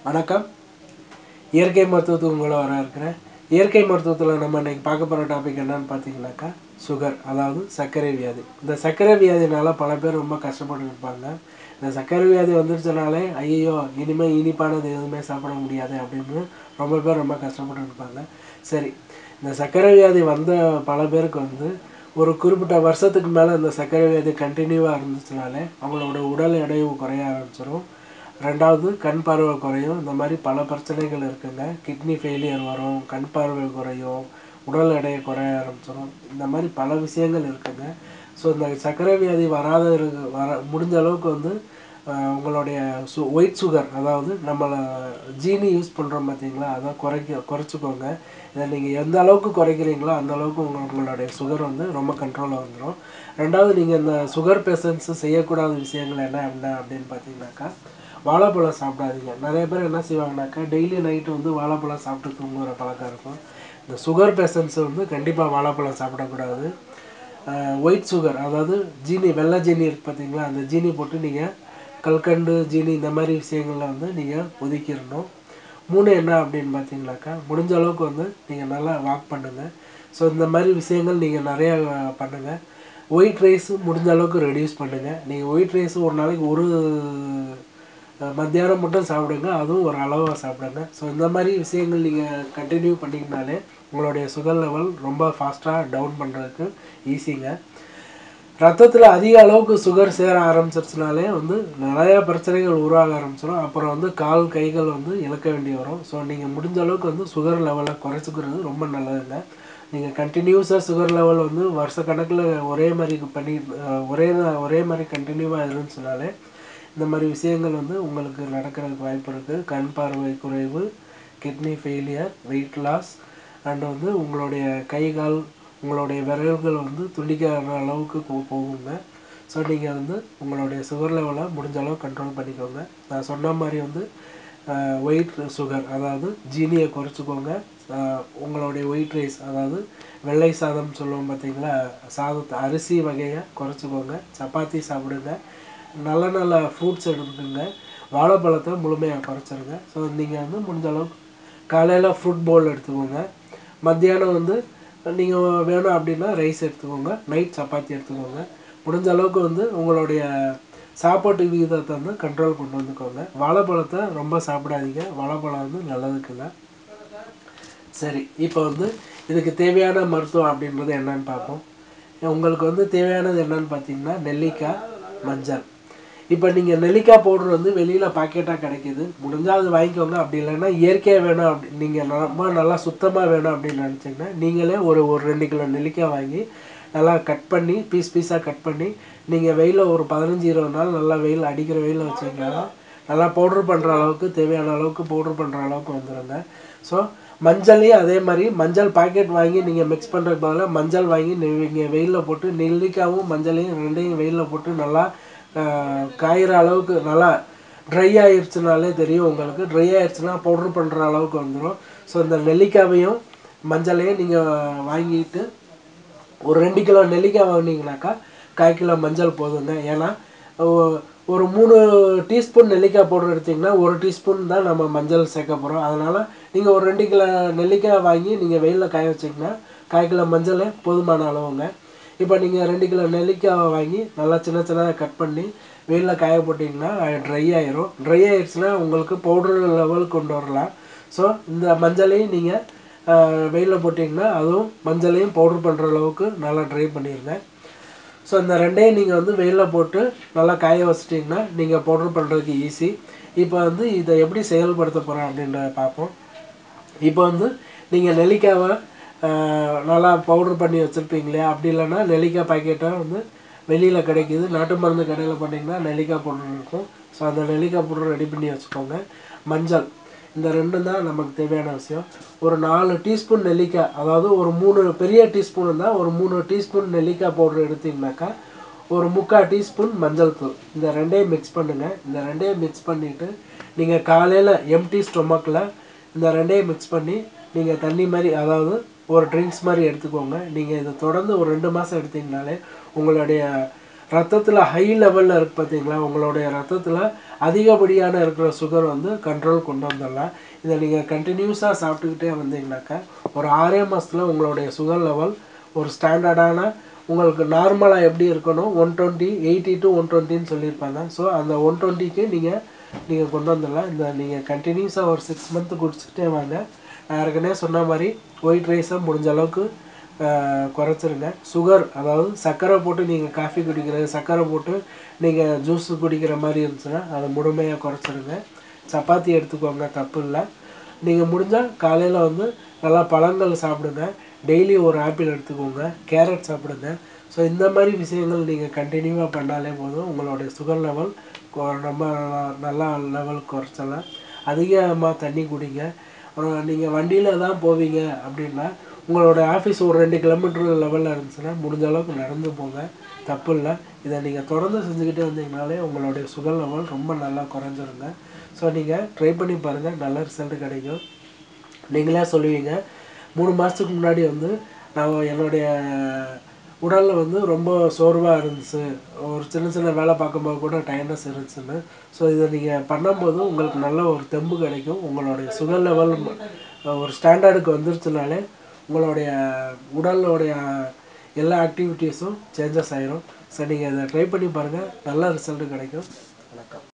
வணக்கம் இயற்கை மருத்துவத்துக்கு உங்களை வர இருக்கிறேன் இயற்கை மருத்துவத்தில் நம்ம இன்னைக்கு பார்க்க போகிற டாபிக் என்னன்னு பார்த்தீங்கன்னாக்கா சுகர் அதாவது சர்க்கரை வியாதி இந்த சர்க்கரை வியாதினால பல பேர் ரொம்ப கஷ்டப்பட்டு இருப்பாங்க இந்த சர்க்கரை வியாதி வந்துருச்சுனாலே ஐயோ இனிமேல் இனிப்பானது எதுவுமே சாப்பிட முடியாது அப்படின்னு ரொம்ப பேர் ரொம்ப கஷ்டப்பட்டு இருப்பாங்க சரி இந்த சர்க்கரை வியாதி வந்த பல பேருக்கு வந்து ஒரு குறிப்பிட்ட வருஷத்துக்கு மேலே இந்த சர்க்கரை வியாதி கண்டினியூவாக இருந்துச்சுனாலே அவங்களோட உடல் எடையும் குறைய ஆரம்பிச்சிடும் ரெண்டாவது கண் பார்வை குறையும் இந்த மாதிரி பல பிரச்சனைகள் இருக்குங்க கிட்னி ஃபெயிலியர் வரும் கண் பார்வை குறையும் உடல் எடை குறைய ஆரம்பிச்சிடும் இந்த மாதிரி பல விஷயங்கள் இருக்குங்க ஸோ இந்த சர்க்கரை வியாதி வராத இருக்கு வர முடிஞ்ச அளவுக்கு வந்து ஆஹ், உங்களுடைய சு ஒயிட் சுகர் அதாவது நம்மளை ஜீனி யூஸ் பண்ணுறோம் பார்த்தீங்களா அதை குறைக்க குறைச்சிக்கோங்க இதை நீங்கள் எந்த அளவுக்கு குறைக்கிறீங்களோ அந்த அளவுக்கு உங்க உங்களுடைய சுகர் வந்து ரொம்ப கண்ட்ரோலில் வந்துடும் ரெண்டாவது நீங்கள் இந்த சுகர் பேஷண்ட்ஸு செய்யக்கூடாத விஷயங்கள் என்ன என்ன அப்படின்னு பார்த்தீங்கன்னாக்கா வாழைப்பழம் சாப்பிடாதீங்க நிறைய பேர் என்ன செய்வாங்கனாக்கா டெய்லி நைட்டு வந்து வாழைப்பழம் சாப்பிட்டு தூங்குற பழக்கம் இருக்கும் இந்த சுகர் பேஷண்ட்ஸ் வந்து கண்டிப்பாக வாழைப்பழம் சாப்பிடக்கூடாது ஒயிட் சுகர் அதாவது ஜீனி வெள்ளை ஜீனி இருக்கு பார்த்தீங்களா அந்த ஜீனி போட்டு நீங்கள் கல்கண்டு ஜீனி இந்த மாதிரி விஷயங்களில் வந்து நீங்கள் ஒதுக்கிடணும் மூணு என்ன அப்படின்னு பார்த்தீங்கன்னாக்கா முடிஞ்ச அளவுக்கு வந்து நீங்கள் நல்லா வாக் பண்ணுங்கள் ஸோ இந்த மாதிரி விஷயங்கள் நீங்கள் நிறையா பண்ணுங்கள் ஒயிட் ரைஸ் முடிஞ்ச அளவுக்கு ரெடியூஸ் பண்ணுங்கள் நீங்கள் ஒயிட் ரைஸ் ஒரு நாளைக்கு ஒரு அஹ், மத்தியானம் மட்டும் சாப்பிடுங்க அதுவும் ஒரு அளவாக சாப்பிடுங்க ஸோ இந்த மாதிரி விஷயங்கள் நீங்கள் கண்டினியூ பண்ணிங்கனாலே உங்களுடைய சுகர் லெவல் ரொம்ப ஃபாஸ்ட்டாக டவுன் பண்ணுறதுக்கு ஈஸிங்க ரத்தத்தில் அதிக அளவுக்கு சுகர் சேர ஆரம்பிச்சிருச்சுனாலே வந்து நிறையா பிரச்சனைகள் உருவாக ஆரம்பிச்சிடும் அப்புறம் வந்து கால் கைகள் வந்து இழக்க வேண்டி வரும் ஸோ நீங்கள் முடிஞ்ச அளவுக்கு வந்து சுகர் லெவலை குறைச்சிக்கிறது ரொம்ப நல்லதுங்க நீங்கள் கண்டினியூஸாக சுகர் லெவல் வந்து வருஷ கணக்கில் ஒரே மாதிரி பண்ணி அஹ், ஒரே நா- ஒரே மாதிரி கண்டினியூவாக இருந்துச்சுனாலே இந்த மாதிரி விஷயங்கள் வந்து உங்களுக்கு நடக்கிறதுக்கு வாய்ப்பு இருக்குது கண் பார்வை குறைவு kidney failure weight loss and வந்து உங்களுடைய கை கால் உங்களுடைய விரல்கள் வந்து துண்டிக்கிற அளவுக்கு போ- போகுங்க ஸோ நீங்கள் வந்து உங்களுடைய சுகர் லெவலை முடிஞ்ச அளவு கண்ட்ரோல் பண்ணிக்கோங்க நான் சொன்ன மாதிரி வந்து ஒயிட் சுகர் அதாவது ஜீனியை குறைச்சிக்கோங்க ஆஹ் உங்களுடைய ஒயிட் ரைஸ் அதாவது வெள்ளை சாதம் சொல்லுவோம் பார்த்தீங்களா சாதத்தை அரிசி வகையை குறைச்சிக்கோங்க சப்பாத்தி சாப்பிடுங்க நல்ல நல்ல ஃப்ரூட்ஸ் எடுத்துக்கோங்க வாழைப்பழத்தை முழுமையாக குறைச்சிருங்க ஸோ நீங்கள் வந்து முடிஞ்ச அளவுக்கு காலையில் ஃப்ரூட் பவுல் எடுத்துக்கோங்க மத்தியானம் வந்து நீங்கள் வேணும் அப்படின்னா ரைஸ் எடுத்துக்கோங்க நைட் சப்பாத்தி எடுத்துக்கோங்க முடிஞ்ச அளவுக்கு வந்து உங்களுடைய சாப்பாட்டு விகிதத்தை வந்து கண்ட்ரோல் கொண்டு வந்துக்கோங்க வாழைப்பழத்தை ரொம்ப சாப்பிடாதீங்க வாழைப்பழம் வந்து நல்லதுக்குங்க சரி இப்போ வந்து இதுக்கு தேவையான மருத்துவம் அப்படின்றது என்னன்னு பார்ப்போம் உங்களுக்கு வந்து தேவையானது என்னன்னு பார்த்தீங்கன்னா நெல்லிக்காய் மஞ்சள் இப்போ நீங்கள் நெல்லிக்காய் பவுடர் வந்து வெளியில் பாக்கெட்டாக கிடைக்கிது முடிஞ்சால் அது வாங்கிக்கோங்க அப்படி இல்லைன்னா இயற்கையாக வேணும் அப்படி நீங்கள் ரொம்ப நல்லா சுத்தமாக வேணும் அப்படின்னு நினச்சிங்கன்னா நீங்களே ஒரு ஒரு ரெண்டு கிலோ நெல்லிக்காய் வாங்கி நல்லா கட் பண்ணி பீஸ் பீஸாக கட் பண்ணி நீங்கள் வெயிலில் ஒரு பதினஞ்சு இருபது நாள் நல்லா வெயில் அடிக்கிற வெயிலில் வச்சிங்கன்னா நல்லா பவுட்ரு பண்ணுற அளவுக்கு தேவையான அளவுக்கு பவுட்ரு பண்ணுற அளவுக்கு வந்துடுங்க ஸோ மஞ்சளையும் அதே மாதிரி மஞ்சள் பாக்கெட் வாங்கி நீங்கள் மிக்ஸ் பண்ணுறதுக்கு பதிலாக மஞ்சள் வாங்கி நீங்கள் வெயிலில் போட்டு நெல்லிக்காவும் மஞ்சளையும் ரெண்டையும் வெயிலில் போட்டு நல்லா ஆஹ், காயிற அளவுக்கு நல்லா ட்ரை ஆயிடுச்சுனாலே தெரியும் உங்களுக்கு ட்ரை ஆயிடுச்சுன்னா பவுட்ரு பண்ணுற அளவுக்கு வந்துடும் ஸோ இந்த நெல்லிக்காவையும் மஞ்சளையும் நீங்கள் வாங்கிட்டு ஒரு ரெண்டு கிலோ நெல்லிக்காய் வாங்கினீங்கனாக்கா கால் கிலோ மஞ்சள் போதுங்க ஏன்னா ஒ- ஒரு மூணு டீஸ்பூன் நெல்லிக்காய் பவுடர் எடுத்தீங்கன்னா ஒரு டீஸ்பூன் தான் நம்ம மஞ்சள் சேர்க்க போகிறோம் அதனால் நீங்கள் ஒரு ரெண்டு கிலோ நெல்லிக்காய் வாங்கி நீங்கள் வெயிலில் காய வச்சிங்கன்னா கால் கிலோ மஞ்சள் போதுமான அளவுங்க இப்போ நீங்கள் ரெண்டு கிலோ நெல்லிக்காவை வாங்கி நல்லா சின்ன சின்னதாக கட் பண்ணி வெயிலில் காய போட்டிங்கன்னா ட்ரை ஆயிரும் ட்ரை ஆயிடுச்சுன்னா உங்களுக்கு பவுடர் லெவல் கொண்டு வரலாம் ஸோ இந்த மஞ்சளையும் நீங்கள் வெயிலில் போட்டிங்கன்னா அதுவும் மஞ்சளையும் பவுடர் பண்ணுற அளவுக்கு நல்லா ட்ரை பண்ணிடுங்க ஸோ இந்த ரெண்டையும் நீங்கள் வந்து வெயிலில் போட்டு நல்லா காய வச்சிட்டிங்கன்னா நீங்கள் பவுடர் பண்ணுறதுக்கு ஈஸி இப்போ வந்து இதை எப்படி செயல்படுத்த போகிறோம் அப்படின்றத பார்ப்போம் இப்போ வந்து நீங்கள் நெல்லிக்காவை ஆஹ், நல்லா பவுடர் பண்ணி வச்சுருப்பீங்க இல்லையா அப்படி இல்லைன்னா நெல்லிக்காய் பாக்கெட்டை வந்து வெளியில் கிடைக்கிது நாட்டு மருந்து கடையில் பண்ணிங்கன்னா நெல்லிக்காய் பவுடர் இருக்கும் ஸோ அந்த நெல்லிக்காய் பவுடர் ரெடி பண்ணி வச்சுக்கோங்க மஞ்சள் இந்த ரெண்டும் தான் நமக்கு தேவையான விஷயம் ஒரு நாலு டீஸ்பூன் நெல்லிக்காய் அதாவது ஒரு மூணு பெரிய டீஸ்பூன் இருந்தால் ஒரு மூணு டீஸ்பூன் நெல்லிக்காய் பவுடர் எடுத்தீங்கன்னாக்கா ஒரு முக்கால் டீஸ்பூன் மஞ்சள் தூள் இந்த ரெண்டையும் மிக்ஸ் பண்ணுங்கள் இந்த ரெண்டையும் மிக்ஸ் பண்ணிவிட்டு நீங்கள் காலையில் எம்டி ஸ்டொமக்கில் இந்த ரெண்டையும் மிக்ஸ் பண்ணி நீங்கள் தண்ணி மாதிரி அதாவது ஒரு ட்ரிங்க்ஸ் மாதிரி எடுத்துக்கோங்க நீங்கள் இதை தொடர்ந்து ஒரு ரெண்டு மாதம் எடுத்தீங்கனாலே உங்களுடைய ரத்தத்தில் ஹை லெவலில் இருக்கு பார்த்தீங்களா உங்களுடைய ரத்தத்தில் அதிகப்படியான இருக்கிற சுகர் வந்து கண்ட்ரோல் கொண்டு வந்துடலாம் இதை நீங்கள் கண்டினியூஸாக சாப்பிட்டுக்கிட்டே வந்தீங்கன்னாக்கா ஒரு ஆறே மாதத்தில் உங்களுடைய சுகர் லெவல் ஒரு ஸ்டாண்டர்டான உங்களுக்கு நார்மலாக எப்படி இருக்கணும் one twenty eighty to one டுவெண்ட்டின்னு சொல்லியிருப்பாங்க ஸோ அந்த ஒன் டுவெண்ட்டிக்கு நீங்கள் நீங்கள் கொண்டு வந்துடலாம் இந்த நீங்கள் கண்டினியூஸாக ஒரு சிக்ஸ் மந்த்து குடிச்சிக்கிட்டே வாங்க நான் ஏற்கனவே சொன்ன மாதிரி ஒயிட் ரைஸை முடிஞ்ச அளவுக்கு ஆஹ், குறைச்சிருங்க சுகர் அதாவது சர்க்கரை போட்டு நீங்கள் காஃபி குடிக்கிறது சர்க்கரை போட்டு நீங்கள் ஜூஸ் குடிக்கிற மாதிரி இருந்துச்சுன்னா அதை முழுமையாக குறைச்சிருங்க சப்பாத்தி எடுத்துக்கோங்க தப்பு இல்லை நீங்கள் முடிஞ்சால் காலையில் வந்து நல்லா பழங்கள் சாப்பிடுங்க டெய்லி ஒரு ஆப்பிள் எடுத்துக்கோங்க கேரட் சாப்பிடுங்க ஸோ இந்த மாதிரி விஷயங்கள் நீங்கள் கண்டினியூவாக பண்ணாலே போதும் உங்களுடைய சுகர் லெவல் ரொம்ப நல்லா லெவல் குறைச்சலாம் அதிகமாக தண்ணி குடிங்க அப்புறம் நீங்கள் வண்டியில் தான் போவீங்க அப்படின்னா உங்களோட ஆஃபீஸ் ஒரு ரெண்டு கிலோமீட்டர் லெவலில் இருந்துச்சுன்னா முடிஞ்ச அளவுக்கு நடந்து போங்க தப்பு இல்லை இதை நீங்கள் தொடர்ந்து செஞ்சுக்கிட்டே வந்தீங்கனாலே உங்களுடைய சுகர் லெவல் ரொம்ப நல்லா குறைஞ்சிருங்க ஸோ நீங்கள் ட்ரை பண்ணி பாருங்கள் நல்ல ரிசல்ட் கிடைக்கும் நீங்களே சொல்லுவீங்க மூணு மாதத்துக்கு முன்னாடி வந்து நான் என்னுடைய உடலில் வந்து ரொம்ப சோர்வாக இருந்துச்சு ஒரு சின்ன சின்ன வேலை பார்க்கும்போது கூட டயர்னஸ் இருந்துச்சுன்னு ஸோ இதை நீங்கள் பண்ணும்போது உங்களுக்கு நல்ல ஒரு தெம்பு கிடைக்கும் உங்களுடைய சுகர் லெவல் ஒரு ஸ்டாண்டர்டுக்கு வந்துருச்சுனாலே உங்களுடைய உடலுடைய எல்லா ஆக்டிவிட்டீஸும் சேஞ்சஸ் ஆயிரும் ஸோ நீங்கள் இதை ட்ரை பண்ணி பாருங்கள் நல்ல ரிசல்ட் கிடைக்கும் வணக்கம்